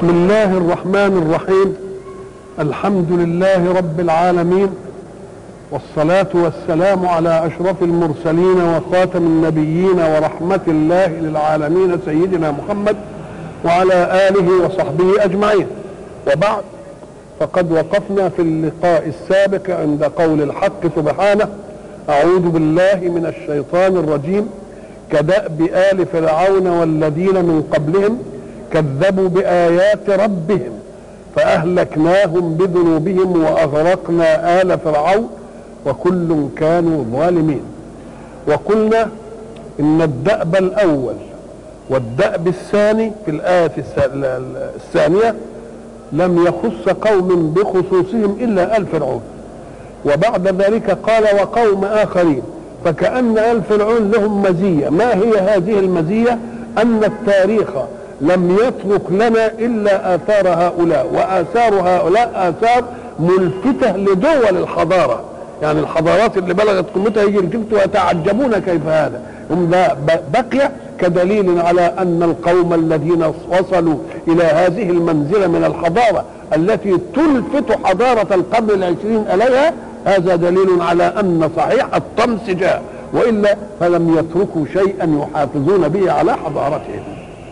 بسم الله الرحمن الرحيم الحمد لله رب العالمين والصلاة والسلام على أشرف المرسلين وخاتم النبيين ورحمة الله للعالمين سيدنا محمد وعلى آله وصحبه أجمعين وبعد فقد وقفنا في اللقاء السابق عند قول الحق سبحانه أعوذ بالله من الشيطان الرجيم كدأب آل فرعون والذين من قبلهم كذبوا بآيات ربهم فأهلكناهم بذنوبهم وأغرقنا آل فرعون وكل كانوا ظالمين وقلنا إن الدأب الأول والدأب الثاني في الآية الثانية لم يخص قوم بخصوصهم إلا آل فرعون وبعد ذلك قال وقوم آخرين فكأن آل فرعون لهم مزية ما هي هذه المزية أن التاريخ لم يترك لنا إلا آثار هؤلاء وآثار هؤلاء آثار ملفتة لدول الحضارة يعني الحضارات اللي بلغت قمتها يجي الكبت ويتعجبون كيف هذا هم لا بقي كدليل على أن القوم الذين وصلوا إلى هذه المنزلة من الحضارة التي تلفت حضارة القرن العشرين إليها هذا دليل على أن صحيح الطمس جاء وإلا فلم يتركوا شيئا يحافظون به على حضارتهم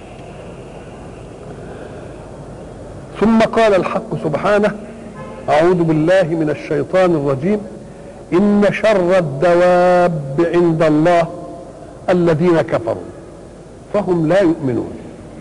ثم قال الحق سبحانه أعوذ بالله من الشيطان الرجيم إن شر الدواب عند الله الذين كفروا فهم لا يؤمنون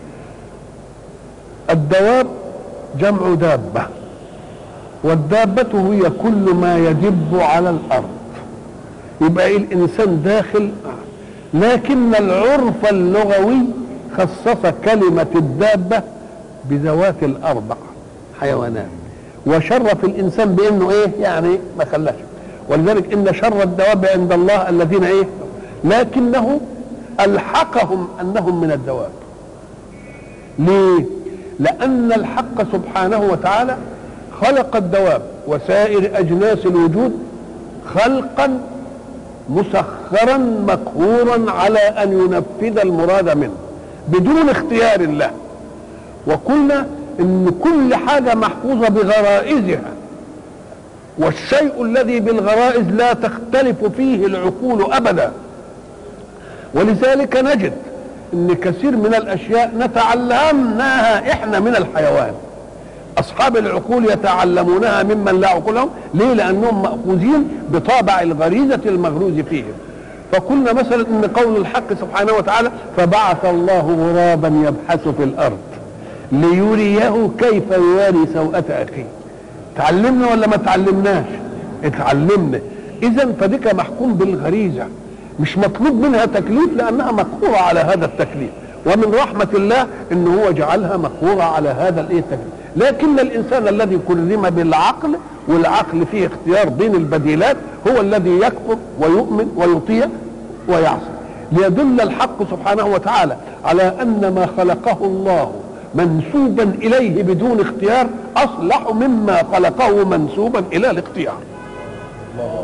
الدواب جمع دابة والدابة هي كل ما يدب على الأرض يبقى الإنسان داخل لكن العرف اللغوي خصص كلمة الدابة بذوات الأربع حيوانات وشرف الإنسان بأنه إيه يعني ما خلاش ولذلك إن شر الدواب عند الله الذين إيه لكنه ألحقهم أنهم من الدواب ليه لأن الحق سبحانه وتعالى خلق الدواب وسائر أجناس الوجود خلقا مسخرا مقهورا على أن ينفذ المراد منه بدون اختيار الله وقلنا ان كل حاجة محفوظة بغرائزها والشيء الذي بالغرائز لا تختلف فيه العقول ابدا ولذلك نجد ان كثير من الاشياء نتعلمناها احنا من الحيوان اصحاب العقول يتعلمونها ممن لا عقول لهم ليه لانهم ماخوذين بطابع الغريزه المغروز فيهم فقلنا مثلا ان قول الحق سبحانه وتعالى فبعث الله غرابا يبحث في الارض ليريه كيف يواري سوءة أخيه تعلمنا ولا ما تعلمناش اتعلمنا إذا فديك محكوم بالغريزة مش مطلوب منها تكليف لأنها مقهورة على هذا التكليف ومن رحمة الله إن هو جعلها مقهورة على هذا الإيه التكليف لكن الإنسان الذي كلم بالعقل والعقل فيه اختيار بين البديلات هو الذي يكفر ويؤمن ويطيع ويعصي ليدل الحق سبحانه وتعالى على أن ما خلقه الله منسوبا اليه بدون اختيار اصلح مما خلقه منسوبا الى الاختيار الله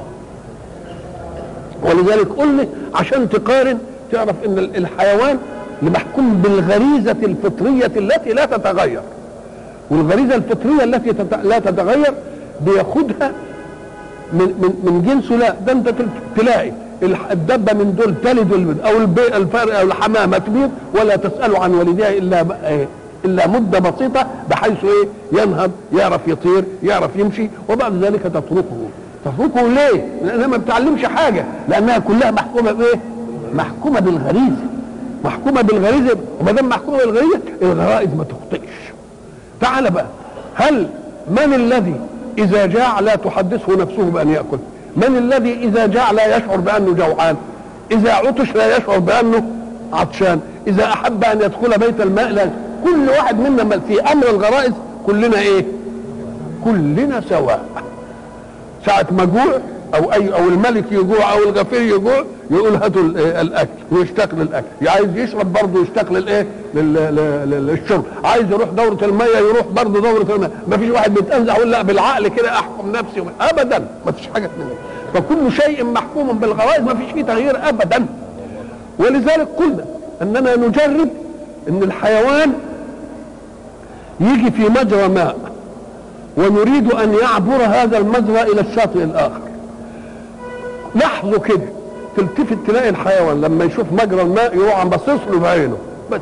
ولذلك قل لي عشان تقارن تعرف ان الحيوان محكوم بالغريزه الفطريه التي لا تتغير والغريزه الفطريه التي لا تتغير بياخدها من من من جنسه لا ده انت تلاقي الدبه من دول تلد او الفرق او الحمامه تبيض ولا تسال عن والديها الا الا مده بسيطه بحيث ايه ينهض يعرف يطير يعرف يمشي وبعد ذلك تتركه تتركه ليه؟ لانها ما بتعلمش حاجه لانها كلها محكومه بايه؟ محكومه بالغريزه محكومه بالغريزه وما دام محكومه بالغريزه الغرائز ما تخطئش تعال بقى هل من الذي اذا جاع لا تحدثه نفسه بان ياكل؟ من الذي اذا جاع لا يشعر بانه جوعان؟ اذا عطش لا يشعر بانه عطشان اذا احب ان يدخل بيت الماء لا كل واحد منا في امر الغرائز كلنا ايه كلنا سواء ساعة ما جوع او اي او الملك يجوع او الغفير يجوع يقول هاتوا الاكل ويشتاق للاكل عايز يشرب برضه يشتاق للايه للشرب عايز يروح دورة المية يروح برضه دورة المية ما فيش واحد بيتنزع يقول لا بالعقل كده احكم نفسي ابدا ما فيش حاجة من فكل شيء محكوم بالغرائز ما فيش فيه تغيير ابدا ولذلك قلنا اننا نجرب ان الحيوان يجي في مجرى ماء ويريد ان يعبر هذا المجرى الى الشاطئ الاخر لحظه كده تلتفت تلاقي الحيوان لما يشوف مجرى الماء يروح عم باصص له بعينه بس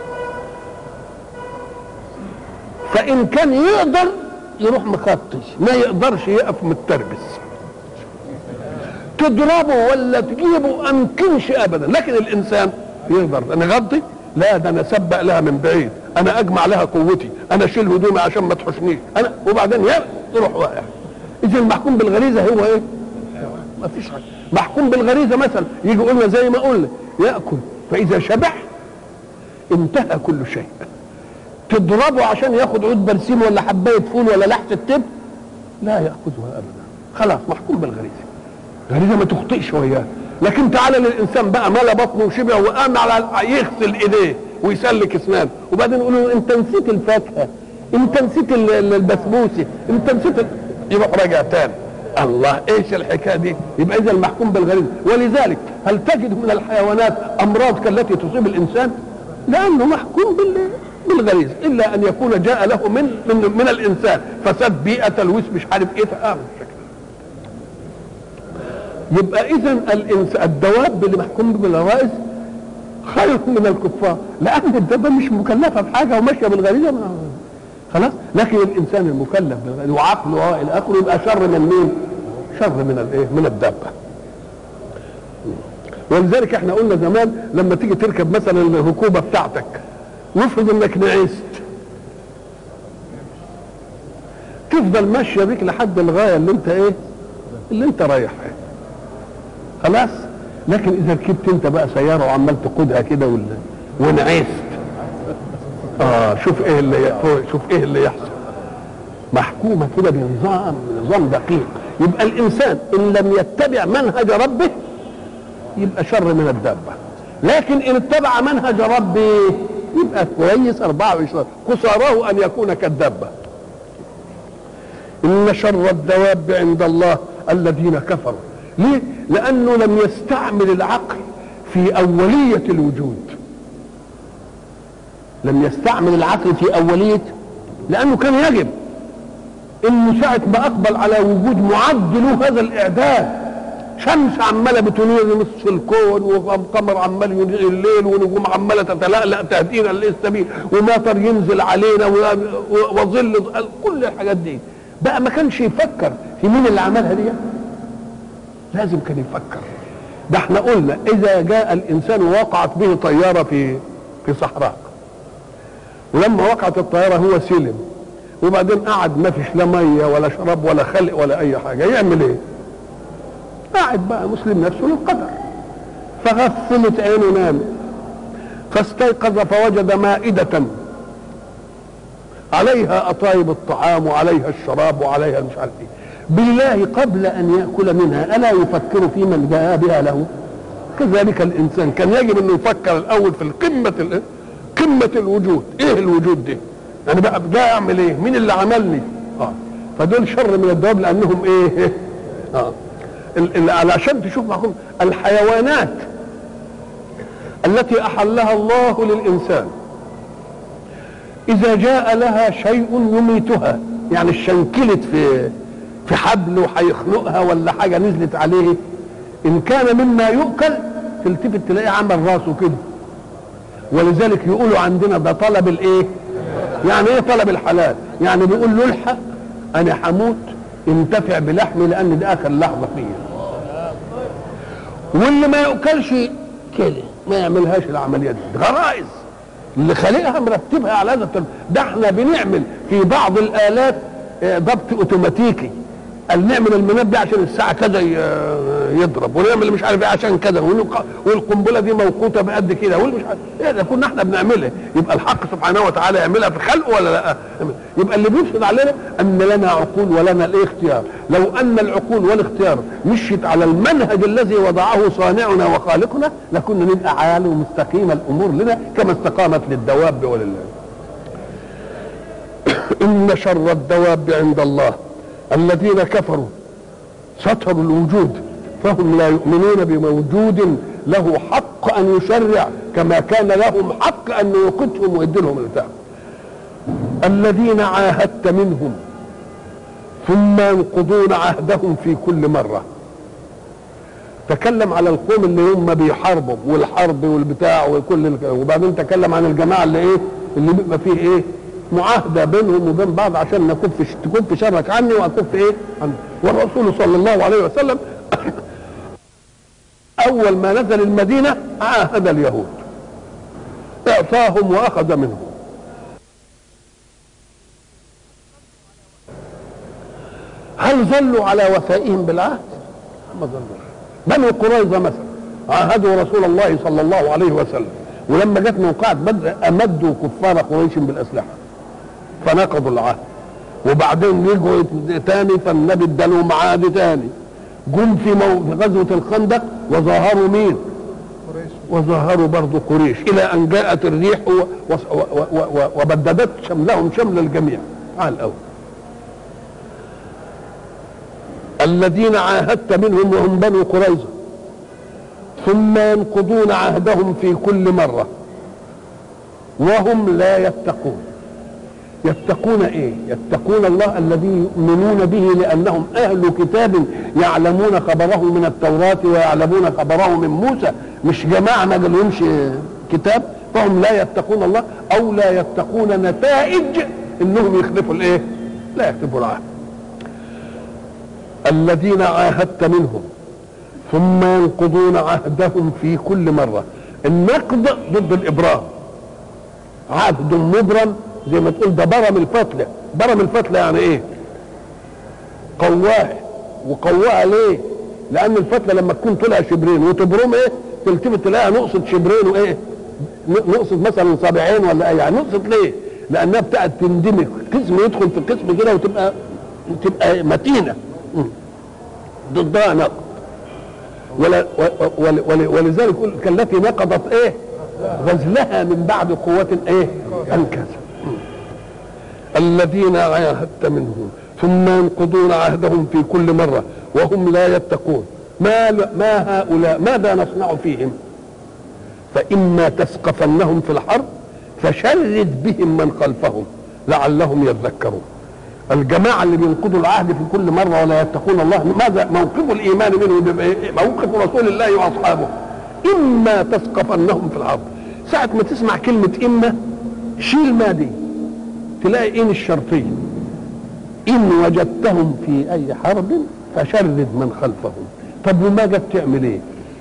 فان كان يقدر يروح مخطش ما يقدرش يقف متربس تضربه ولا تجيبه امكنش ابدا لكن الانسان يقدر انا غضي لا ده انا سبق لها من بعيد انا اجمع لها قوتي انا اشيل هدومي عشان ما تحشنيش انا وبعدين يروح واقع اذا المحكوم بالغريزه هو ايه ما فيش حاجه محكوم بالغريزه مثلا يجي قلنا زي ما قلنا ياكل فاذا شبع انتهى كل شيء تضربه عشان ياخد عود برسيم ولا حبايه فول ولا لحسه تب لا ياخذها ابدا خلاص محكوم بالغريزه غريزه ما تخطئش وياه لكن تعالى للانسان بقى ملا بطنه وشبع وقام على يغسل ايديه ويسلك اسنانه وبعدين يقول له انت نسيت الفاكهه انت نسيت البسبوسه انت نسيت ال... يروح راجع تاني الله ايش الحكايه دي يبقى اذا المحكوم بالغريزه ولذلك هل تجد من الحيوانات امراض كالتي تصيب الانسان لانه محكوم بال بالغريزه الا ان يكون جاء له من من, من الانسان فساد بيئه تلوث مش عارف ايه آه يبقى اذا الانس الدواب اللي محكوم بالغرائز خير من الكفار لان الدابه مش مكلفه بحاجه وماشيه بالغريزه خلاص لكن الانسان المكلف بالغريزه وعقله الى اخره يبقى شر من مين؟ شر من الايه؟ من الدابه ولذلك احنا قلنا زمان لما تيجي تركب مثلا الركوبه بتاعتك وافرض انك نعست تفضل ماشيه بيك لحد الغايه اللي انت ايه؟ اللي انت رايحها خلاص لكن اذا ركبت انت بقى سياره وعمال تقودها كده ولا ونعست اه شوف ايه اللي شوف ايه اللي يحصل محكومه كده بنظام نظام دقيق يبقى الانسان ان لم يتبع منهج ربه يبقى شر من الدابه لكن ان اتبع منهج ربه يبقى كويس 24 خساراه ان يكون كالدابه ان شر الدواب عند الله الذين كفروا ليه؟ لأنه لم يستعمل العقل في أولية الوجود لم يستعمل العقل في أولية لأنه كان يجب إنه ساعة ما أقبل على وجود معد له هذا الإعداد شمس عمالة بتنير نصف الكون وقمر عمال ينير الليل ونجوم عمالة تتلألأ تهدينا للسبيل ومطر ينزل علينا وظل كل الحاجات دي بقى ما كانش يفكر في مين اللي عملها دي لازم كان يفكر ده احنا قلنا اذا جاء الانسان ووقعت به طياره في في صحراء ولما وقعت الطياره هو سلم وبعدين قعد ما فيش لا ميه ولا شراب ولا خلق ولا اي حاجه يعمل ايه؟ قاعد بقى مسلم نفسه للقدر فغفلت عينه نام فاستيقظ فوجد مائدة عليها أطايب الطعام وعليها الشراب وعليها مش عارف ايه بالله قبل ان ياكل منها الا يفكر في من جاء بها له كذلك الانسان كان يجب انه يفكر الاول في القمه قمه الوجود ايه الوجود ده يعني بقى ده اعمل ايه مين اللي عملني اه فدول شر من الدواب لانهم ايه اه علشان تشوف معهم الحيوانات التي احلها الله للانسان اذا جاء لها شيء يميتها يعني الشنكلت في في حبل وهيخنقها ولا حاجه نزلت عليه ان كان مما يؤكل تلتفت تلاقيه عمل راسه كده ولذلك يقولوا عندنا ده طلب الايه يعني ايه طلب الحلال يعني بيقول له الحق انا هموت انتفع بلحمي لان ده اخر لحظه فيا واللي ما يؤكلش كده ما يعملهاش العمليه دي غرائز اللي خالقها مرتبها على هذا الترتيب ده احنا بنعمل في بعض الالات ضبط اوتوماتيكي قال نعمل المنبه عشان الساعه كذا يضرب ونعمل مش عارف ايه عشان كذا والقنبله دي موقوته بقد كده والمش عارف ايه ده كنا احنا بنعملها يبقى الحق سبحانه وتعالى يعملها في خلقه ولا لا يبقى اللي بيفرض علينا ان لنا عقول ولنا الايه اختيار لو ان العقول والاختيار مشيت على المنهج الذي وضعه صانعنا وخالقنا لكنا نبقى عال ومستقيمه الامور لنا كما استقامت للدواب ولله ان شر الدواب عند الله الذين كفروا ستروا الوجود فهم لا يؤمنون بموجود له حق ان يشرع كما كان لهم حق ان يوقتهم ويدي لهم البتاع الذين عاهدت منهم ثم ينقضون عهدهم في كل مرة تكلم على القوم اللي هم بيحاربوا والحرب والبتاع وكل ال... وبعدين تكلم عن الجماعة اللي ايه اللي بيبقى فيه ايه معاهدة بينهم وبين بعض عشان نكف تكف شرك عني واكف ايه عني والرسول صلى الله عليه وسلم اول ما نزل المدينة عاهد اليهود اعطاهم واخذ منهم هل ظلوا على وفائهم بالعهد؟ ما ظلوا بنو قريظة مثلا عاهدوا رسول الله صلى الله عليه وسلم ولما جت موقعة بدر أمدوا كفار قريش بالأسلحة فنقضوا العهد وبعدين يجوا تاني فالنبي ادالهم عهد تاني جم في, مو... في غزوة الخندق وظاهروا مين؟ وظاهروا برضه قريش إلى أن جاءت الريح و... و... و... و... وبددت شملهم شمل الجميع على الأول الذين عاهدت منهم وهم بنو قريظة ثم ينقضون عهدهم في كل مرة وهم لا يتقون يتقون ايه يتقون الله الذي يؤمنون به لانهم اهل كتاب يعلمون خبره من التوراة ويعلمون خبره من موسى مش جماعة ما لهمش كتاب فهم لا يتقون الله او لا يتقون نتائج انهم يخلفوا الايه لا يخلفوا العهد الذين عاهدت منهم ثم ينقضون عهدهم في كل مرة النقض ضد الإبرام عهد مبرم زي ما تقول ده برم الفتلة برم الفتلة يعني ايه قواه وقواها ليه لأن الفتلة لما تكون طلع شبرين وتبرم ايه تلتفت تلاقيها نقصت شبرين وايه نقصت مثلا صابعين ولا ايه يعني نقصت ليه لأنها بتاعت تندمج قسم يدخل في القسم كده وتبقى تبقى متينه ضدها نقض ولا ولذلك يقول كالتي نقضت ايه غزلها من بعد قوة ايه انكسا الذين عاهدت منهم ثم ينقضون عهدهم في كل مرة وهم لا يتقون ما ما هؤلاء ماذا نصنع فيهم فإما تثقفنهم في الحرب فشرد بهم من خلفهم لعلهم يذكرون الجماعة اللي بينقضوا العهد في كل مرة ولا يتقون الله ماذا موقف الإيمان منهم موقف رسول الله وأصحابه إما تثقفنهم في الحرب ساعة ما تسمع كلمة إما شيل ما دي تلاقي إن الشرطية إن وجدتهم في أي حرب فشرد من خلفهم طب وما جت تعمل إيه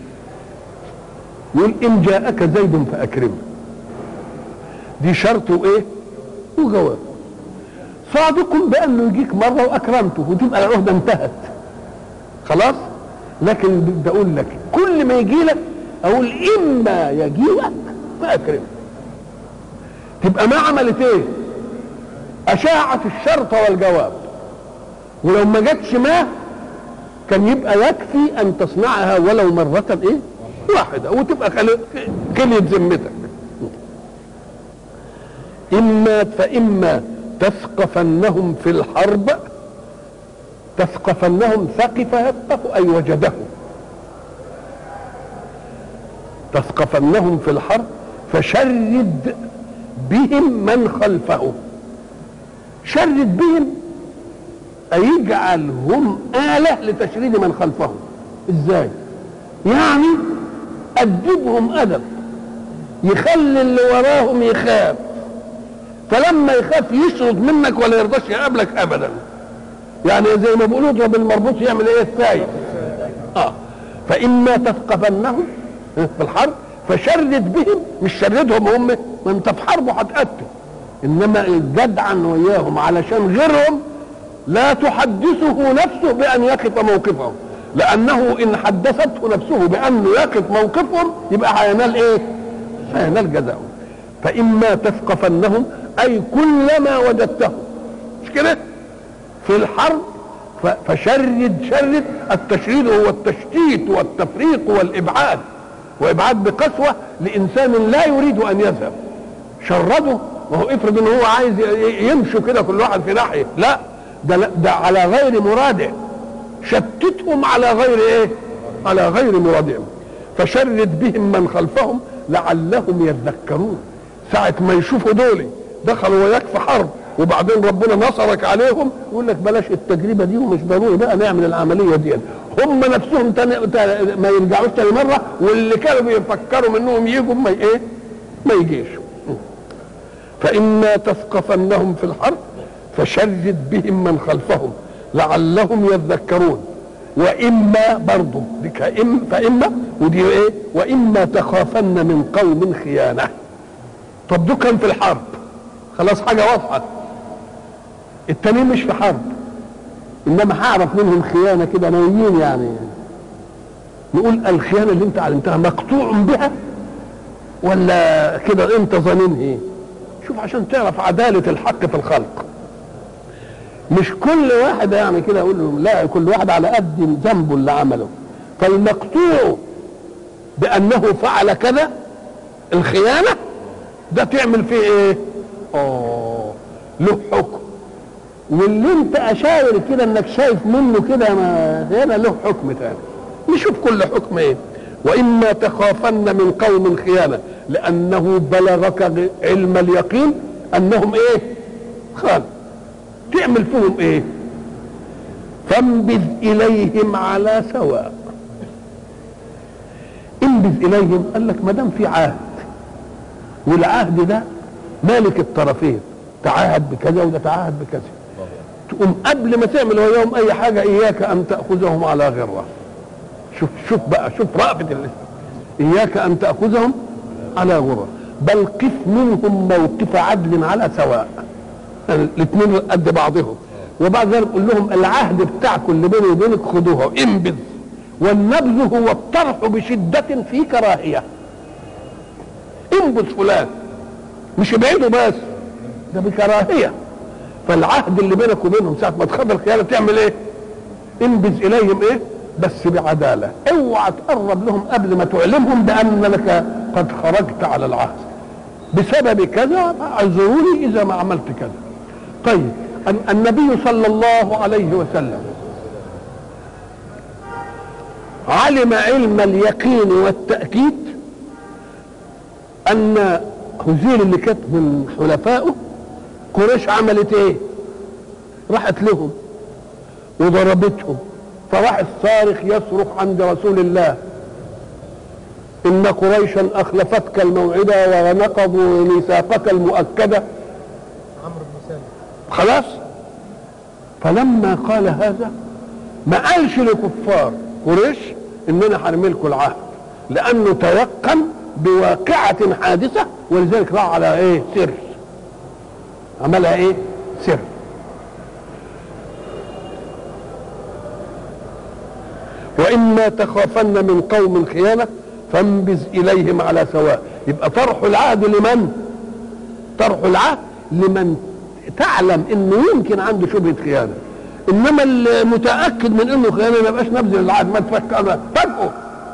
يقول إن جاءك زيد فأكرمه دي شرط وإيه وجواب صادق بانه يجيك مره واكرمته وتبقى العهده انتهت خلاص لكن بدي اقول لك كل ما يجي لك اقول اما يجي لك فاكرمه تبقى ما عملت ايه اشاعت الشرط والجواب ولو ما جاتش ما كان يبقى يكفي ان تصنعها ولو مرة ايه واحدة وتبقى كلية ذمتك اما فاما تثقفنهم في الحرب تثقفنهم ثقف يثقف اي وجده تثقفنهم في الحرب فشرد بهم من خلفه شرد بهم أي يجعلهم آلة لتشريد من خلفهم ازاي يعني أدبهم أدب يخلي اللي وراهم يخاف فلما يخاف يشرد منك ولا يرضاش يقابلك ابدا يعني زي ما بيقولوا اضرب المربوط يعمل ايه الثايب اه فاما تثقفنهم في الحرب فشرد بهم مش شردهم هم ما انت في حرب هتقتل انما جدعا وياهم علشان غيرهم لا تحدثه نفسه بان يقف موقفهم لانه ان حدثته نفسه بانه يقف موقفهم يبقى هينال ايه هينال جزاؤه فاما تثقفنهم اي كلما وجدته مش كده في الحرب فشرد شرد التشريد هو التشتيت والتفريق والابعاد وابعاد بقسوه لانسان لا يريد ان يذهب شرده وهو افرض ان هو عايز يمشوا كده كل واحد في ناحيه لا ده, ده على غير مراده شتتهم على غير ايه على غير مرادهم فشرد بهم من خلفهم لعلهم يذكرون ساعة ما يشوفوا دول دخلوا وياك في حرب وبعدين ربنا نصرك عليهم يقول لك بلاش التجربه دي ومش ضروري بقى نعمل العمليه دي هم نفسهم تاني تاني ما يرجعوش تاني مره واللي كانوا بيفكروا منهم يجوا ما ايه ما يجيش فإما تثقفنهم في الحرب فشرد بهم من خلفهم لعلهم يذكرون وإما برضه دي إم فإما ودي إيه وإما تخافن من قوم خيانة طب دول كان في الحرب خلاص حاجة واضحة التانيين مش في حرب إنما هعرف منهم خيانة كده ناويين يعني نقول الخيانة اللي أنت علمتها مقطوع بها ولا كده أنت ظنين إيه شوف عشان تعرف عدالة الحق في الخلق مش كل واحد يعني كده يقول له لا كل واحد على قد ذنبه اللي عمله فالمقطوع بأنه فعل كذا الخيانة ده تعمل فيه ايه؟ اه له حكم واللي انت اشاور كده انك شايف منه كده ما هنا له حكم تاني نشوف كل حكم ايه واما تخافن من قوم خيانه لانه بلغك علم اليقين انهم ايه خان تعمل فيهم ايه فانبذ اليهم على سواء انبذ اليهم قال لك ما دام في عهد والعهد ده مالك الطرفين تعاهد بكذا وده تعاهد بكذا تقوم قبل ما تعمل وياهم اي حاجه اياك ان تاخذهم على غره شوف شوف بقى شوف رأفة الاسلام اياك ان تاخذهم على غره بل قف منهم موقف عدل على سواء يعني الاثنين قد بعضهم وبعد ذلك قول لهم العهد بتاعكم اللي بيني وبينك خدوها انبذ والنبذ هو الطرح بشدة في كراهية انبذ فلان مش ابعده بس ده بكراهية فالعهد اللي بينك وبينهم ساعة ما تخبر الخيانة تعمل ايه انبذ اليهم ايه بس بعدالة اوعى تقرب لهم قبل ما تعلمهم بان لك قد خرجت على العهد بسبب كذا اعذروني اذا ما عملت كذا طيب النبي صلى الله عليه وسلم علم علم اليقين والتأكيد أن هزيل اللي كانت من حلفائه قريش عملت ايه؟ راحت لهم وضربتهم فراح الصارخ يصرخ عند رسول الله إن قريشا أخلفتك الموعدة ونقضوا ميثاقك المؤكدة خلاص فلما قال هذا ما قالش لكفار قريش اننا هنرمي لكم العهد لانه تيقن بواقعة حادثة ولذلك راح على ايه سر عملها ايه سر واما تخافن من قوم خيانة فانبذ اليهم على سواء يبقى طرح العهد لمن طرح العهد لمن تعلم انه يمكن عنده شبهه خيانه انما المتاكد من انه خيانه ما يبقاش نبذل العهد ما تفكر فجاه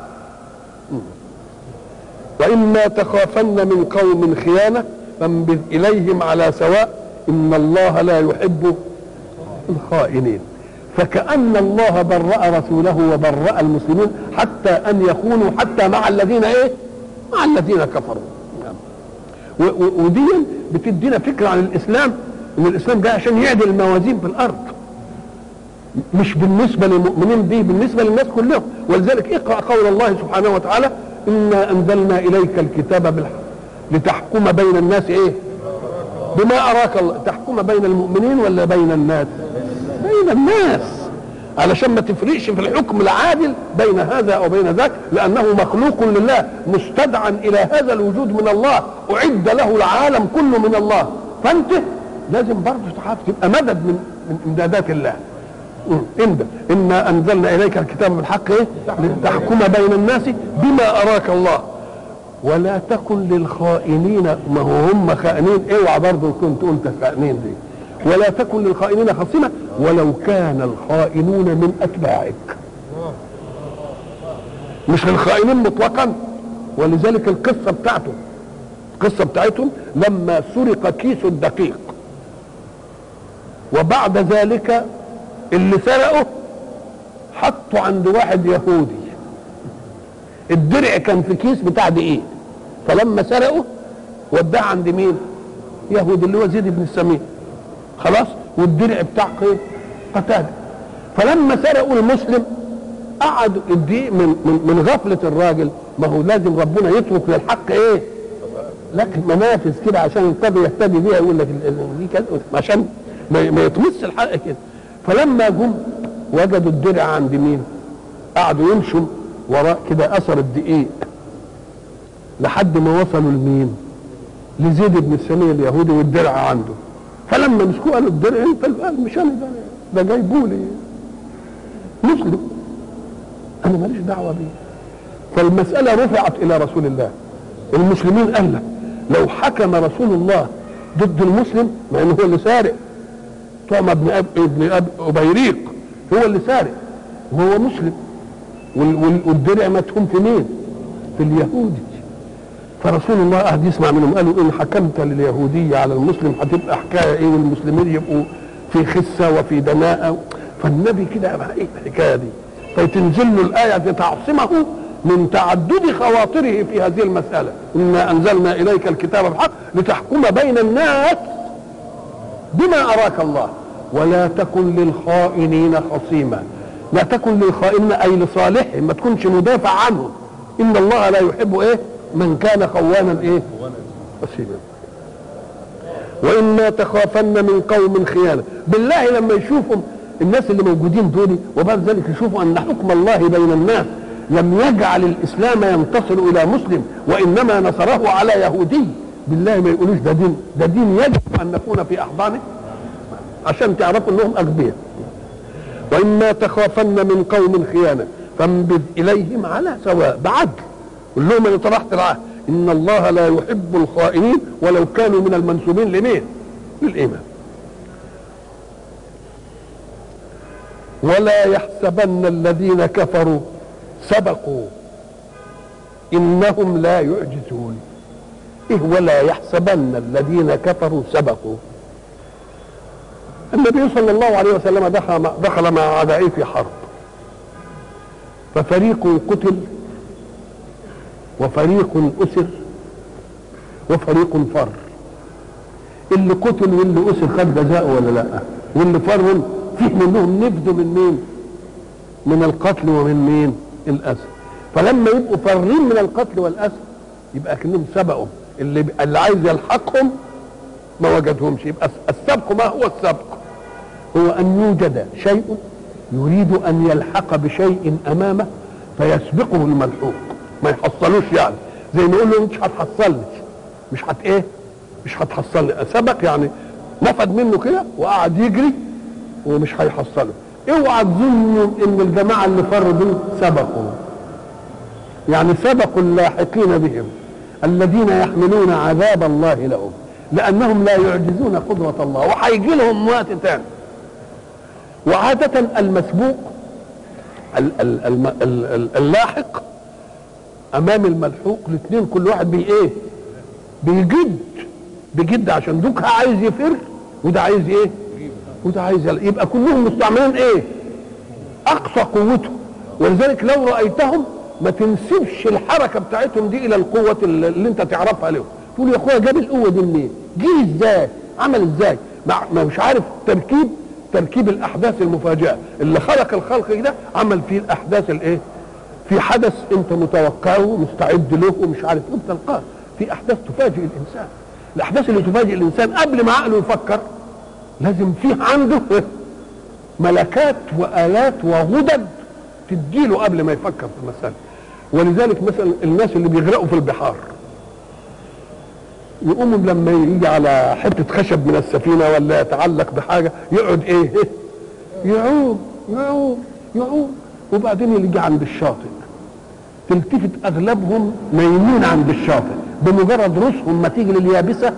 واما تخافن من قوم خيانه فانبذ اليهم على سواء ان الله لا يحب الخائنين فكأن الله برأ رسوله وبرأ المسلمين حتى أن يكونوا حتى مع الذين إيه؟ مع الذين كفروا ودي بتدينا فكرة عن الإسلام ان الاسلام جاء عشان يعدل الموازين في الارض مش بالنسبه للمؤمنين به بالنسبه للناس كلهم ولذلك اقرا قول الله سبحانه وتعالى انا انزلنا اليك الكتاب بالحق لتحكم بين الناس ايه بما اراك الله تحكم بين المؤمنين ولا بين الناس بين الناس علشان ما تفرقش في الحكم العادل بين هذا او بين ذاك لانه مخلوق لله مستدعى الى هذا الوجود من الله اعد له العالم كله من الله فانت لازم برضه تحافظ تبقى مدد من من امدادات الله امدد انا انزلنا اليك الكتاب بالحق ايه لتحكم بين الناس بما اراك الله ولا تكن للخائنين ما هو هم خائنين اوعى برضه كنت قلت خائنين دي ولا تكن للخائنين خصيمه ولو كان الخائنون من اتباعك مش الخائنين مطلقا ولذلك القصه بتاعته القصه بتاعتهم لما سرق كيس الدقيق وبعد ذلك اللي سرقه حطه عند واحد يهودي الدرع كان في كيس بتاع دقيق فلما سرقه وداه عند مين يهودي اللي هو زيد بن السمين خلاص والدرع بتاع قيل قتاده فلما سرقوا المسلم قعدوا دي من, من من غفله الراجل ما هو لازم ربنا يترك للحق ايه؟ لكن منافذ كده عشان يهتدي يهتدي بيها يقول لك ال- ال- دي كذا عشان ما ما يطمس الحق كده فلما جم وجدوا الدرع عند مين؟ قعدوا يمشوا وراء كده اثر الدقيق لحد ما وصلوا لمين؟ لزيد بن السمية اليهودي والدرع عنده فلما مسكوه قالوا الدرع انت اللي قال مش انا ده ده جايبه لي مسلم انا ماليش دعوه بيه فالمساله رفعت الى رسول الله المسلمين قال لك لو حكم رسول الله ضد المسلم مع انه هو اللي سارق طعم ابن أب ابن أب أبيريق هو اللي سارق وهو مسلم وال- وال- والدرع متهم في مين؟ في اليهودي فرسول الله قعد يسمع منهم قالوا ان حكمت لليهوديه على المسلم هتبقى حكايه ايه والمسلمين يبقوا في خسه وفي دناءه فالنبي كده بقى ايه الحكايه دي فتنزل له الايه تعصمه من تعدد خواطره في هذه المساله انا انزلنا اليك الكتاب بالحق لتحكم بين الناس بما اراك الله ولا تكن للخائنين خصيما لا تكن للخائنين اي لصالحهم ما تكونش مدافع عنهم ان الله لا يحب ايه من كان خوانا ايه خصيما واما تخافن من قوم خيانه بالله لما يشوفوا الناس اللي موجودين دول وبعد ذلك يشوفوا ان حكم الله بين الناس لم يجعل الاسلام ينتصر الى مسلم وانما نصره على يهودي بالله ما يقولوش ده دين ده دين يجب ان نكون في احضانه عشان تعرفوا انهم اغبياء واما تخافن من قوم خيانه فانبذ اليهم على سواء بعدل قل لهم انا طرحت العهد ان الله لا يحب الخائنين ولو كانوا من المنسوبين لمين؟ للايمان ولا يحسبن الذين كفروا سبقوا انهم لا يعجزون ايه ولا يحسبن الذين كفروا سبقوا النبي صلى الله عليه وسلم دخل دخل مع اعدائه في حرب ففريق قتل وفريق اسر وفريق فر اللي قتل واللي اسر خد جزاءه ولا لا واللي فر فيه منهم نفذوا من مين من القتل ومن مين الاسر فلما يبقوا فارين من القتل والاسر يبقى كانهم سبقوا اللي اللي عايز يلحقهم ما وجدهمش يبقى السبق ما هو السبق هو ان يوجد شيء يريد ان يلحق بشيء امامه فيسبقه الملحوق ما يحصلوش يعني زي ما يقول له مش هتحصلني مش هت ايه مش هتحصلني سبق يعني نفد منه كده وقعد يجري ومش هيحصله اوعى تظنوا ان الجماعه اللي فروا دول سبقوا يعني سبقوا اللاحقين بهم الذين يحملون عذاب الله لهم لانهم لا يعجزون قدره الله وهيجي لهم وقت تاني وعادة المسبوق ال- ال- الم- ال- ال- اللاحق امام الملحوق الاثنين كل واحد بي ايه بيجد بيجد عشان دوك عايز يفر وده عايز ايه وده عايز يلا. يبقى كلهم مستعملين ايه اقصى قوته ولذلك لو رايتهم ما تنسبش الحركه بتاعتهم دي الى القوه اللي اللي انت تعرفها لهم تقول يا اخويا جاب القوه دي منين جه ازاي عمل ازاي مع ما مش عارف تركيب تركيب الاحداث المفاجئه اللي خلق الخلق كده عمل فيه الاحداث الايه في حدث انت متوقعه ومستعد له ومش عارف ايه بتلقاه في احداث تفاجئ الانسان الاحداث اللي تفاجئ الانسان قبل ما عقله يفكر لازم فيه عنده ملكات والات وغدد تديله قبل ما يفكر في المساله ولذلك مثلا الناس اللي بيغرقوا في البحار يقوموا لما يجي على حته خشب من السفينه ولا يتعلق بحاجه يقعد ايه يعوم يعوم يعوم وبعدين يجي عند الشاطئ تلتفت اغلبهم نايمين عند الشاطئ بمجرد رؤوسهم ما تيجي لليابسه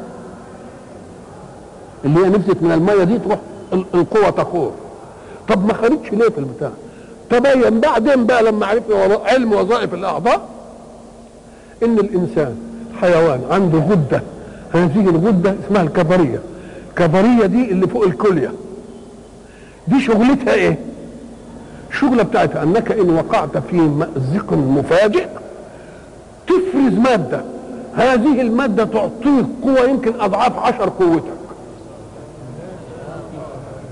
اللي هي نزلت من الميه دي تروح ال- القوه تخور طب ما خدتش ليه في البتاع تبين بعدين بقى لما عرفنا وظ- علم وظائف الاعضاء ان الانسان حيوان عنده غده هذه الغده اسمها الكظريه الكظريه دي اللي فوق الكليه دي شغلتها ايه الشغلة بتاعتها انك ان وقعت في مأزق مفاجئ تفرز مادة هذه المادة تعطيك قوة يمكن اضعاف عشر قوتك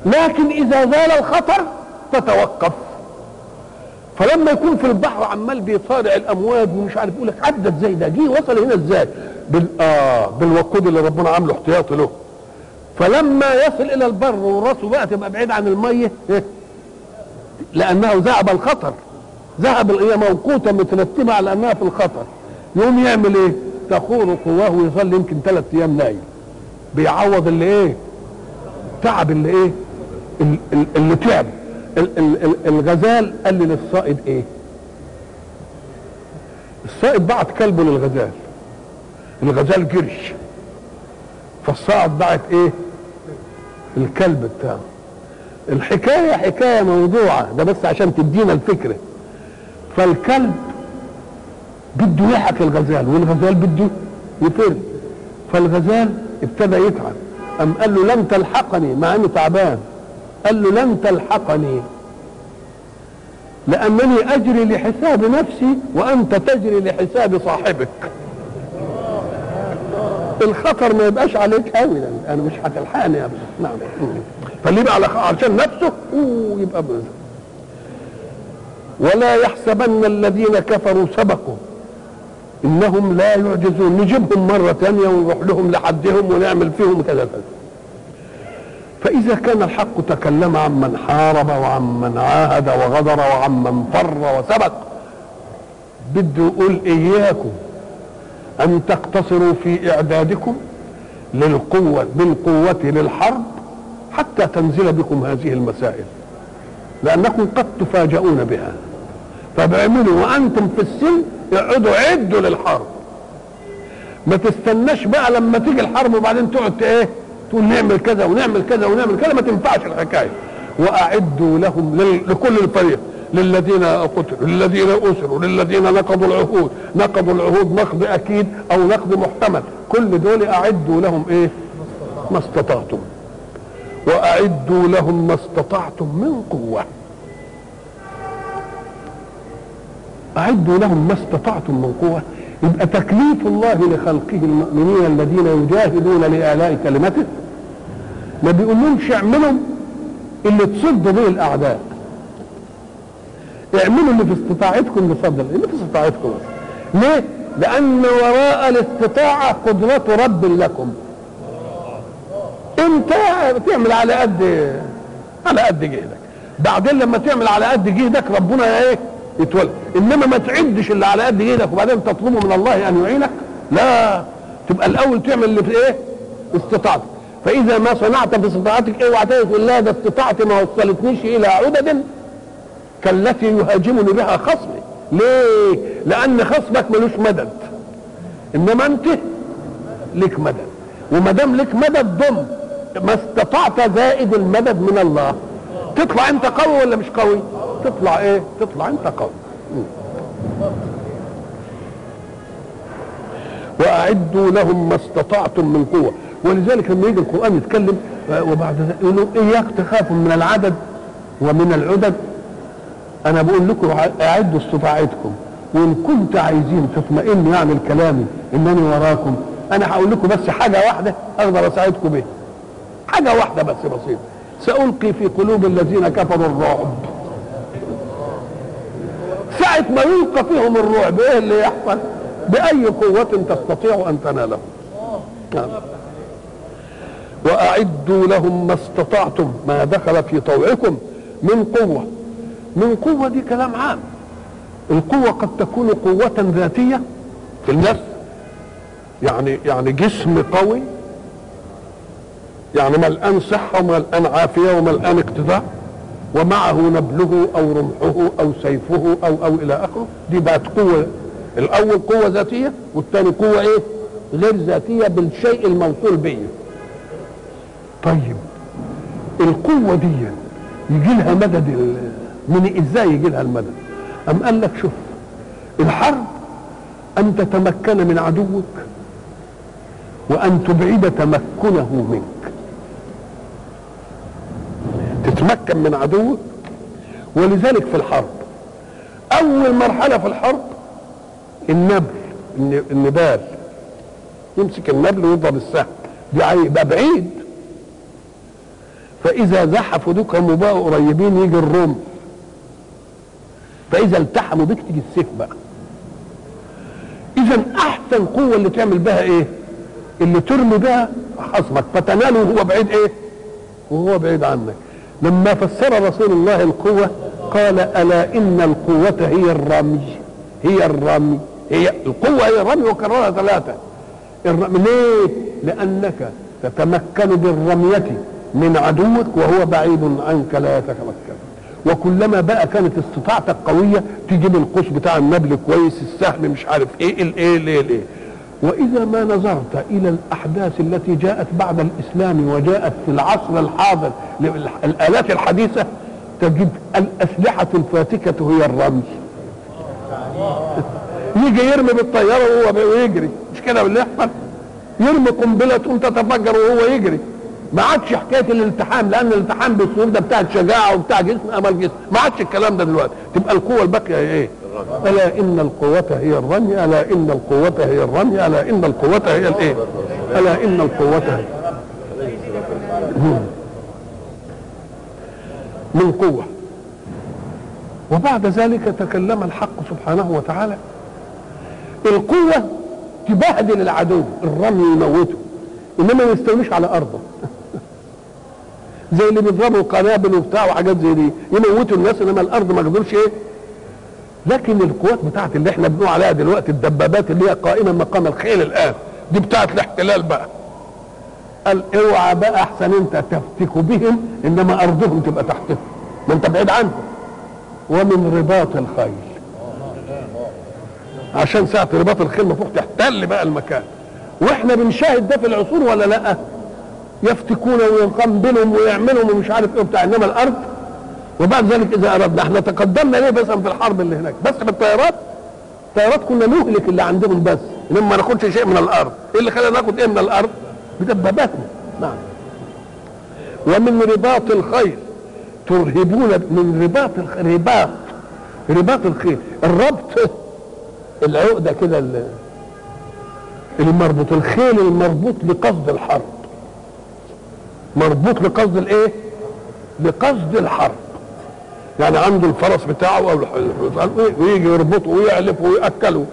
لكن اذا زال الخطر تتوقف فلما يكون في البحر عمال بيصارع الامواج ومش عارف يقول لك عدى ازاي ده جه وصل هنا ازاي بال اه بالوقود اللي ربنا عامله احتياطي له فلما يصل الى البر وراسه بقى تبقى بعيد عن الميه إيه؟ لانه ذهب الخطر ذهب هي موقوته مترتبه على انها في الخطر يقوم يعمل ايه؟ تخور قواه ويظل يمكن ثلاث ايام نايم بيعوض اللي ايه؟ تعب اللي ايه؟ ال- ال- اللي تعب ال- ال- ال- الغزال قال لي للصائد ايه؟ الصائد بعت كلبه للغزال الغزال جرش فالصائد بعت ايه؟ الكلب بتاعه الحكايه حكايه موضوعه ده بس عشان تدينا الفكره فالكلب بده يحك الغزال والغزال بده يفر فالغزال ابتدى يتعب أم قال له لن تلحقني مع انه تعبان قال له لن تلحقني لانني اجري لحساب نفسي وانت تجري لحساب صاحبك الخطر ما يبقاش عليك قوي انا مش هتلحقني يا ابني نعم فاللي يبقى على عشان نفسه اوه يبقى بزر. ولا يحسبن الذين كفروا سبقوا انهم لا يعجزون نجيبهم مره ثانيه ونروح لهم لحدهم ونعمل فيهم كذا كذا فاذا كان الحق تكلم عن من حارب وعن من عاهد وغدر وعن من فر وسبق بده يقول اياكم ان تقتصروا في اعدادكم للقوه بالقوه للحرب حتى تنزل بكم هذه المسائل لانكم قد تفاجؤون بها فبعملوا وانتم في السن اقعدوا عدوا للحرب ما تستناش بقى لما تيجي الحرب وبعدين تقعد ايه تقول نعمل كذا ونعمل كذا ونعمل كذا ما تنفعش الحكايه واعدوا لهم لل- لكل الفريق للذين قتلوا للذين اسروا للذين نقضوا العهود نقضوا العهود نقض اكيد او نقض محتمل كل دول اعدوا لهم ايه ما استطعتم واعدوا لهم ما استطعتم من قوه أعدوا لهم ما استطعتم من قوة يبقى تكليف الله لخلقه المؤمنين الذين يجاهدون لآلاء كلمته ما بيقولهمش اعملوا اللي تصدوا به الأعداء اعملوا اللي في استطاعتكم لصد اللي في استطاعتكم ليه؟ لأن وراء الاستطاعة قدرة رب لكم انت بتعمل على قد على قد جهدك بعدين لما تعمل على قد جهدك ربنا ايه يتولى انما ما تعدش اللي على قد جهدك وبعدين تطلبه من الله ان يعينك لا تبقى الاول تعمل اللي في ايه استطاعتك فاذا ما صنعت باستطاعتك اوعى إيه تقول لا ده استطاعتي ما وصلتنيش الى عدد كالتي يهاجمني بها خصمي ليه لان خصمك ملوش مدد انما انت لك مدد وما دام لك مدد ضم ما استطعت زائد المدد من الله تطلع انت قوي ولا مش قوي تطلع ايه تطلع انت قوي م. واعدوا لهم ما استطعتم من قوه ولذلك لما يجي القران يتكلم آه، وبعد ذلك يقولوا اياك تخافوا من العدد ومن العدد انا بقول لكم اعدوا استطاعتكم وان كنت عايزين تطمئنوا يعني الكلام انني وراكم انا هقول لكم بس حاجه واحده اقدر اساعدكم بيها حاجه واحده بس بسيطه سالقي في قلوب الذين كفروا الرعب ساعة ما يلقى فيهم الرعب ايه اللي يحصل بأي قوة تستطيع أن تناله نعم. وأعدوا لهم ما استطعتم ما دخل في طوعكم من قوة من قوة دي كلام عام القوة قد تكون قوة ذاتية في النفس يعني يعني جسم قوي يعني ملآن صحة وملآن عافية وملآن اقتدار ومعه نبله او رمحه او سيفه او او الى اخره دي بقت قوه الاول قوه ذاتيه والثاني قوه ايه غير ذاتيه بالشيء الموصول به طيب القوه دي يجي لها مدد ال- من ازاي يجي لها المدد ام قال لك شوف الحرب ان تتمكن من عدوك وان تبعد تمكنه منك تتمكن من عدوك ولذلك في الحرب اول مرحله في الحرب النبل الن- النبال يمسك النبل ويضرب السهم دي يبقى بعيد فاذا زحفوا دوكهم وبقوا قريبين يجي الروم فاذا التحموا بك تيجي السيف بقى اذا احسن قوه اللي تعمل بها ايه اللي ترمي بها خصمك فتناله وهو بعيد ايه وهو بعيد عنك لما فسر رسول الله القوه قال الا ان القوه هي الرمي هي الرمي هي القوه هي الرمي وكررها ثلاثه الرمي ليه لانك تتمكن بالرميه من عدوك وهو بعيد عنك لا يتمكن وكلما بقى كانت استطاعتك قويه تجيب القوس بتاع النبل كويس السهم مش عارف ايه الايه الايه الايه واذا ما نظرت الى الاحداث التي جاءت بعد الاسلام وجاءت في العصر الحاضر الالات الحديثه تجد الاسلحه الفاتكه هي الرمي يجي يرمي بالطياره وهو يجري مش كده اللي يحصل يرمي قنبله تقوم تتفجر وهو يجري ما عادش حكايه الالتحام لان الالتحام بالسيوف ده بتاعت شجاعه وبتاع جسم امل جسم ما عادش الكلام ده دلوقتي تبقى القوه الباقيه هي ايه؟ الا ان القوه هي الرمي الا ان القوه هي الرمي الا ان القوه هي الايه؟ الا ان القوه هي من قوه وبعد ذلك تكلم الحق سبحانه وتعالى القوه تبهدل العدو الرمي يموته انما ما يستوليش على ارضه زي اللي بيضربوا قنابل وبتاع وحاجات زي دي يموتوا الناس انما الارض ما يقدرش ايه لكن القوات بتاعت اللي احنا بنقول عليها دلوقتي الدبابات اللي هي قائمه مقام الخيل الان دي بتاعت الاحتلال بقى قال اوعى بقى احسن انت تفتك بهم انما ارضهم تبقى تحتهم ما انت بعيد عنهم ومن رباط الخيل عشان ساعة رباط الخيل المفروض تحتل بقى المكان واحنا بنشاهد ده في العصور ولا لا يفتكون ويقنبلهم ويعملهم ومش عارف ايه بتاع انما الارض وبعد ذلك اذا اردنا احنا تقدمنا ليه مثلا في الحرب اللي هناك بس بالطيارات الطيارات كنا نهلك اللي عندهم بس انما ما ناخدش شيء من الارض ايه اللي خلانا ناخد ايه من الارض بدباباتنا نعم ومن رباط الخيل ترهبون من رباط الخيل رباط رباط الخيل الربط العقده كده المربوط الخيل المربوط لقصد الحرب مربوط لقصد الايه لقصد الحرب يعني عنده الفرس بتاعه او ويجي يربطه ويعلفه وياكله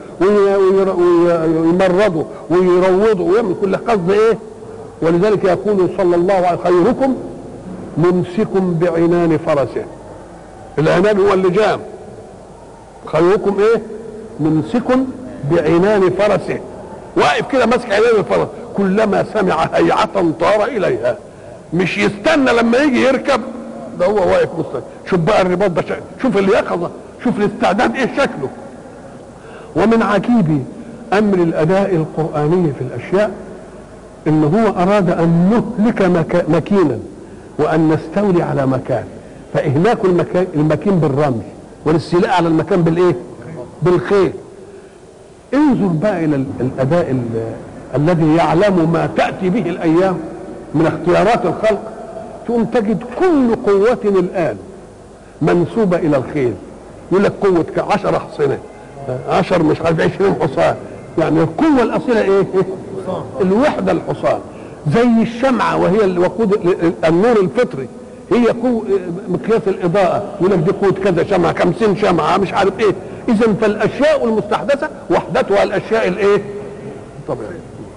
ويمرضه ويروضه ويعمل كل قصد ايه ولذلك يقول صلى الله عليه خيركم ممسك بعنان فرسه العنان هو اللجام خيركم ايه ممسك بعنان فرسه واقف كده ماسك عنان الفرس كلما سمع هيعة طار اليها مش يستنى لما يجي يركب ده هو واقف مستنى شوف بقى الرباط ده شكل. شوف اليقظة شوف الاستعداد ايه شكله ومن عجيب امر الاداء القرآني في الاشياء ان هو اراد ان نهلك مكا مكينا وان نستولي على مكان فاهلاك المكان المكين بالرمي والاستيلاء على المكان بالايه بالخيل انظر بقى الى الاداء الذي يعلم ما تاتي به الايام من اختيارات الخلق تقوم تجد كل قوة الآن منسوبة إلى الخيل يقول لك قوة عشر حصنة عشر مش عارف عشرين حصان يعني القوة الأصيلة إيه؟ الوحدة الحصان زي الشمعة وهي الوقود النور الفطري هي قوة مقياس الإضاءة يقول لك دي قوة كذا شمعة خمسين شمعة مش عارف إيه إذا فالأشياء المستحدثة وحدتها الأشياء الإيه؟ طبيعية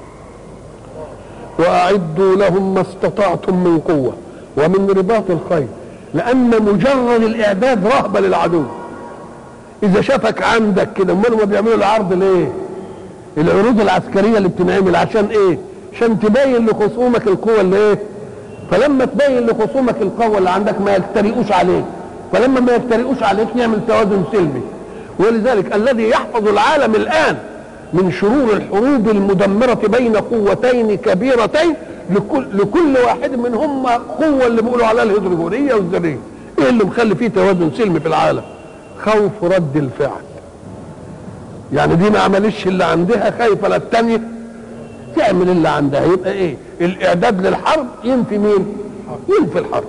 واعدوا لهم ما استطعتم من قوه ومن رباط الخيل لان مجرد الاعداد رهبه للعدو اذا شافك عندك كده امال ما بيعملوا العرض ليه العروض العسكريه اللي بتنعمل عشان ايه عشان تبين لخصومك القوه اللي ايه فلما تبين لخصومك القوه اللي عندك ما يجترئوش عليك فلما ما يجترئوش عليك يعمل توازن سلمي ولذلك الذي يحفظ العالم الان من شرور الحروب المدمرة بين قوتين كبيرتين لكل, لكل واحد منهما قوة اللي بيقولوا عليها الهيدروجونية والذرية ايه اللي مخلي فيه توازن سلمي في العالم خوف رد الفعل يعني دي ما عملتش اللي عندها خايفة للتانية تعمل اللي عندها يبقى ايه الاعداد للحرب ينفي مين ينفي الحرب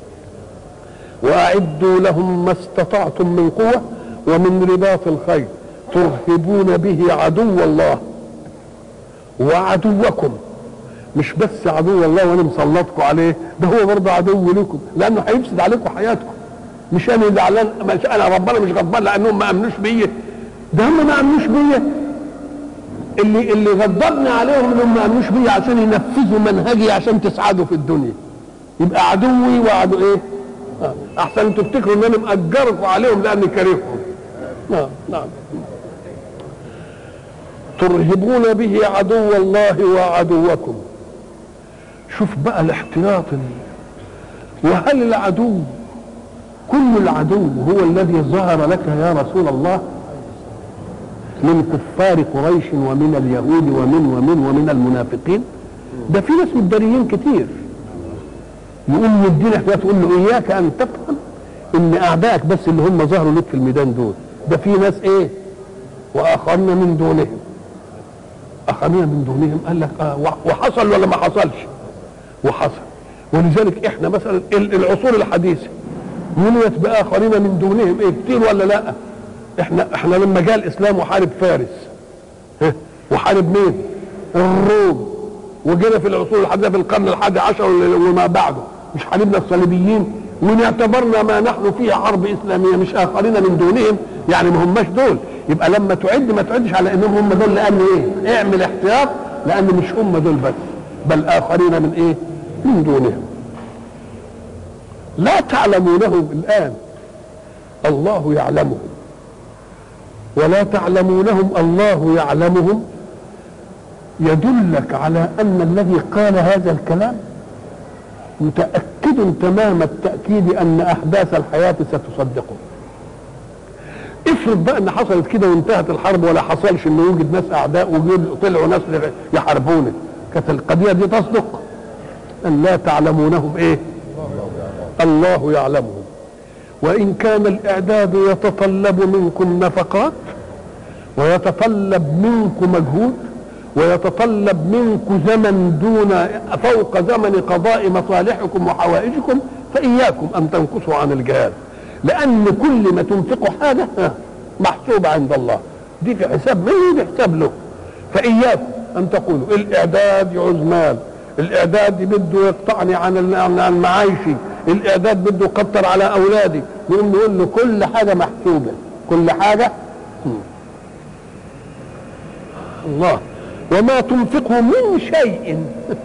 واعدوا لهم ما استطعتم من قوة ومن رباط الخيل ترهبون به عدو الله وعدوكم مش بس عدو الله وانا مسلطكم عليه ده هو برضه عدو لكم لانه هيفسد عليكم حياتكم مش انا زعلان مش انا ربنا مش غضبان لانهم ما امنوش بيا ده هم ما امنوش بيا اللي اللي غضبني عليهم انهم ما امنوش بيا عشان ينفذوا منهجي عشان تسعدوا في الدنيا يبقى عدوي وعدو ايه؟ آه. احسن انتوا تفتكروا ان انا مأجركم عليهم لاني كارههم نعم نعم ترهبون به عدو الله وعدوكم شوف بقى الاحتياط وهل العدو كل العدو هو الذي ظهر لك يا رسول الله من كفار قريش ومن اليهود ومن ومن ومن المنافقين ده في ناس متداريين كتير يقوم يدينا احتياط يقول له اياك ان تفهم ان اعدائك بس اللي هم ظهروا لك في الميدان دول ده في ناس ايه واخرين من دونهم اخرين من دونهم قال لك اه وحصل ولا ما حصلش وحصل ولذلك احنا مثلا العصور الحديثه مليت باخرين من دونهم ايه كتير ولا لا احنا احنا لما جاء الاسلام وحارب فارس ها وحارب مين الروم وجينا في العصور الحديثه في القرن الحادي عشر وما بعده مش حاربنا الصليبيين ونعتبرنا ما نحن فيه حرب اسلاميه مش اخرين من دونهم يعني ما هماش دول يبقى لما تعد ما تعدش على انهم هم دول لان ايه اعمل احتياط لان مش هم دول بس بل اخرين من ايه من دونهم لا تعلمونهم الان الله يعلمهم ولا تعلمونهم الله يعلمهم يدلك على ان الذي قال هذا الكلام متاكد تمام التاكيد ان احداث الحياه ستصدقه افرض بقى ان حصلت كده وانتهت الحرب ولا حصلش انه يوجد ناس اعداء وطلعوا ناس يحاربونه كانت القضيه دي تصدق ان لا تعلمونهم ايه الله يعلمهم وان كان الاعداد يتطلب منكم نفقات ويتطلب منكم مجهود ويتطلب منكم زمن دون فوق زمن قضاء مصالحكم وحوائجكم فإياكم أن تنقصوا عن الجهاد لأن كل ما تنفقوا حاجة محسوبة عند الله دي في حساب منه دي حساب له فإياكم أن تقولوا الإعداد يعوز مال الإعداد بده يقطعني عن عن معايشي الإعداد بده يكتر على أولادي نقوم نقول له كل حاجة محسوبة كل حاجة الله وما تنفقه من شيء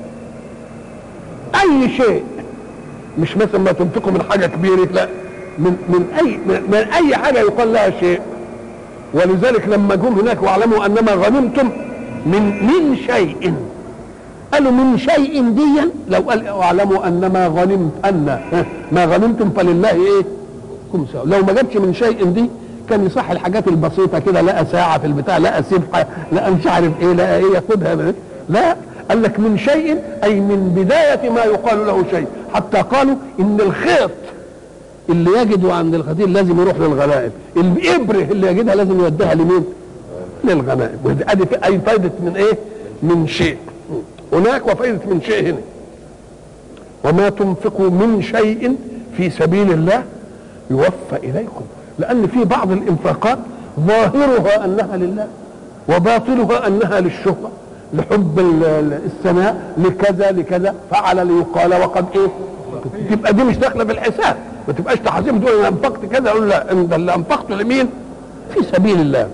اي شيء مش مثلا ما تنفقه من حاجه كبيره لا من من اي من, من اي حاجه يقال لها شيء ولذلك لما جم هناك واعلموا انما غنمتم من من شيء قالوا من شيء ديا لو قال واعلموا انما غنمت ان ما غنمتم فلله ايه خمسه لو ما جابش من شيء دي كان يصح الحاجات البسيطه كده لقى ساعه في البتاع لقى سبحه لقى مش عارف ايه لقى ايه ياخدها لا قال لك من شيء اي من بدايه ما يقال له شيء حتى قالوا ان الخيط اللي يجده عند الخطير لازم يروح للغنائم الابره اللي يجدها لازم يوديها لمين للغنائم ادي اي فائده من ايه من شيء هناك وفائده من شيء هنا وما تنفقوا من شيء في سبيل الله يوفى اليكم لان في بعض الانفاقات ظاهرها انها لله وباطنها انها للشهره لحب الثناء لكذا لكذا فعل ليقال وقد ايه تبقى دي مش داخله في الحساب ما تبقاش تحاسب تقول انا انفقت كذا اقول لا انت اللي انفقته لمين في سبيل الله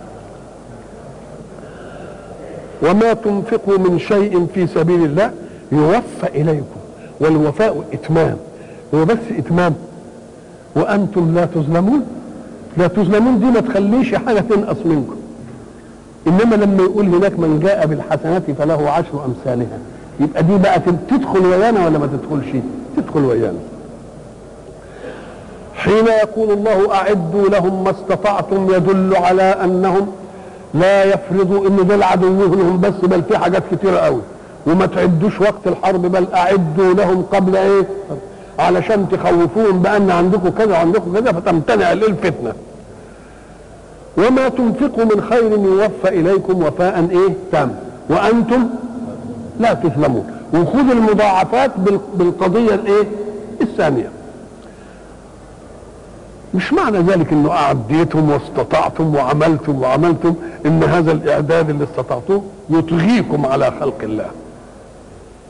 وما تنفقوا من شيء في سبيل الله يوفى اليكم والوفاء اتمام هو بس اتمام وانتم لا تظلمون لا تظلمون دي ما تخليش حاجه تنقص منكم انما لما يقول هناك من جاء بالحسنات فله عشر امثالها يبقى دي بقى تدخل ويانا ولا ما تدخلش تدخل ويانا حين يقول الله اعدوا لهم ما استطعتم يدل على انهم لا يفرضوا ان دول عدوهم بس بل في حاجات كتيره قوي وما تعدوش وقت الحرب بل اعدوا لهم قبل ايه علشان تخوفوهم بان عندكم كذا وعندكم كذا فتمتنع الفتنه وما تنفقوا من خير يوفى اليكم وفاء ايه تام وانتم لا تظلمون وخذ المضاعفات بالقضيه الايه الثانيه مش معنى ذلك انه اعديتم واستطعتم وعملتم وعملتم ان هذا الاعداد اللي استطعتوه يطغيكم على خلق الله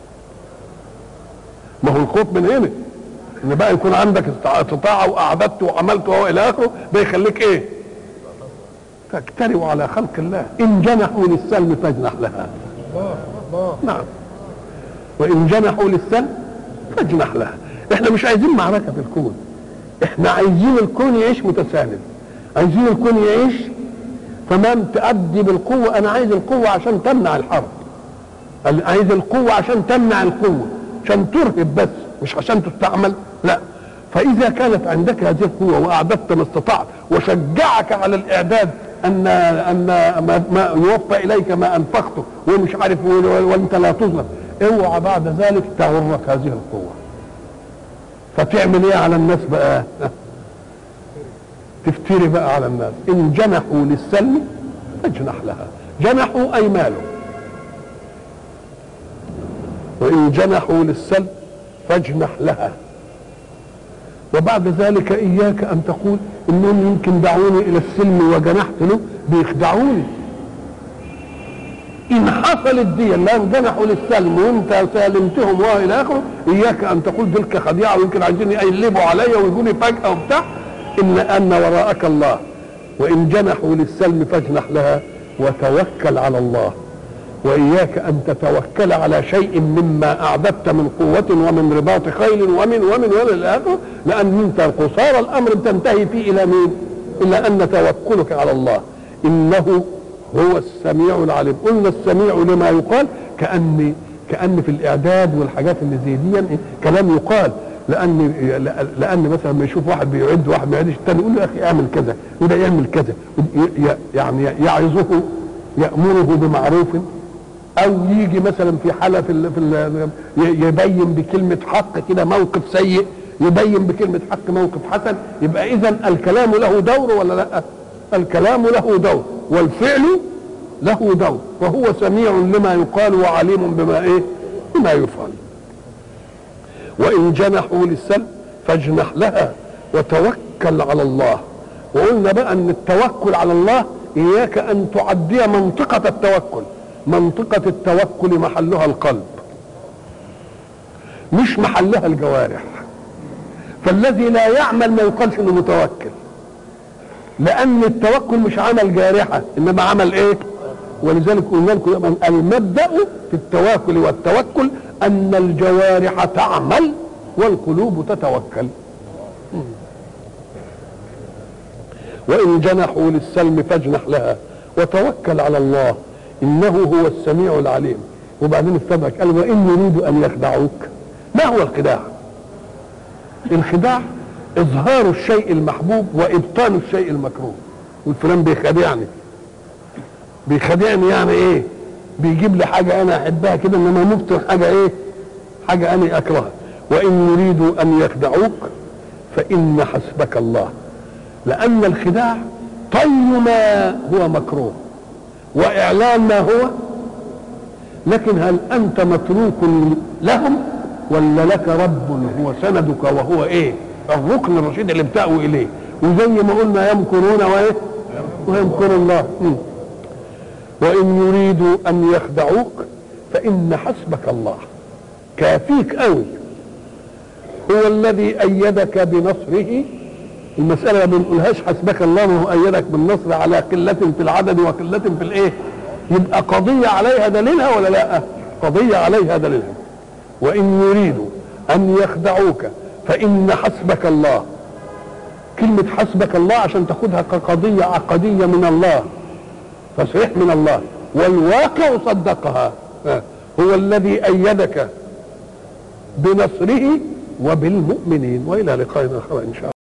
ما هو الخوف من هنا ان بقى يكون عندك استطاعه واعددت وعملت والى اخره ده يخليك ايه تجترئ على خلق الله ان جنحوا للسلم فاجنح لها نعم وان جنحوا للسلم فاجنح لها احنا مش عايزين معركه في الكون احنا عايزين الكون يعيش متساند عايزين الكون يعيش تمام تأدي بالقوة أنا عايز القوة عشان تمنع الحرب عايز القوة عشان تمنع القوة عشان ترهب بس مش عشان تستعمل لا فإذا كانت عندك هذه القوة وأعددت ما استطعت وشجعك على الإعداد أن أن ما, ما يوفى إليك ما أنفقته ومش عارف وأنت لا تظلم اوعى بعد ذلك تغرك هذه القوة فتعمل إيه على الناس بقى؟ تفتري بقى على الناس إن جنحوا للسلم فاجنح لها جنحوا أي مالوا وإن جنحوا للسلم فاجنح لها وبعد ذلك إياك أن تقول إنهم يمكن دعوني إلى السلم وجنحت له بيخدعوني إن حصلت دي اللي جنحوا للسلم وأنت سالمتهم وإلى آخره إياك أن تقول تلك خديعة ويمكن عايزين يقلبوا عليا ويقولوا فجأة وبتاع إن أن وراءك الله وإن جنحوا للسلم فاجنح لها وتوكل على الله وإياك أن تتوكل على شيء مما أعددت من قوة ومن رباط خيل ومن ومن ومن آخره لأن أنت قصار الأمر بتنتهي فيه إلى مين؟ إلى أن توكلك على الله إنه هو السميع العليم قلنا السميع لما يقال كأن كأن في الإعداد والحاجات اللي زي دي كلام يقال لان لان مثلا لما يشوف واحد بيعد واحد ما يعدش الثاني يقول له يا اخي اعمل كذا وده يعمل كذا يعني يعظه يامره بمعروف او يجي مثلا في حاله في ال في ال يبين بكلمه حق كده موقف سيء يبين بكلمه حق موقف حسن يبقى اذا الكلام له دور ولا لا؟ الكلام له دور والفعل له دور وهو سميع لما يقال وعليم بما ايه؟ بما يفعل وإن جنحوا للسلم فاجنح لها وتوكل على الله وقلنا بقى أن التوكل على الله إياك أن تعدي منطقة التوكل منطقة التوكل محلها القلب مش محلها الجوارح فالذي لا يعمل ما يقالش انه متوكل لان التوكل مش عمل جارحه انما عمل ايه ولذلك قلنا لكم المبدا في التواكل والتوكل ان الجوارح تعمل والقلوب تتوكل وان جنحوا للسلم فاجنح لها وتوكل على الله انه هو السميع العليم وبعدين استدرك قال وان يريدوا ان يخدعوك ما هو الخداع الخداع اظهار الشيء المحبوب وابطال الشيء المكروه والفلان بيخدعني بيخدعني يعني ايه بيجيب لي حاجه انا احبها كده انما مبطل حاجه ايه حاجه انا اكرهها وان يريدوا ان يخدعوك فان حسبك الله لان الخداع طي ما هو مكروه واعلان ما هو لكن هل انت متروك لهم ولا لك رب هو سندك وهو ايه الركن الرشيد اللي بتأوي اليه وزي ما قلنا يمكرون وايه ويمكر الله م. وان يريدوا ان يخدعوك فان حسبك الله كافيك قوي هو الذي ايدك بنصره المسألة ما بنقولهاش حسبك الله ما هو أيدك بالنصر على قلة في العدد وقلة في الإيه؟ يبقى قضية عليها دليلها ولا لا؟ قضية عليها دليلها وإن يريدوا أن يخدعوك فإن حسبك الله كلمة حسبك الله عشان تاخدها كقضية عقدية من الله تصريح من الله والواقع صدقها هو الذي أيدك بنصره وبالمؤمنين وإلى لقاء آخر إن شاء الله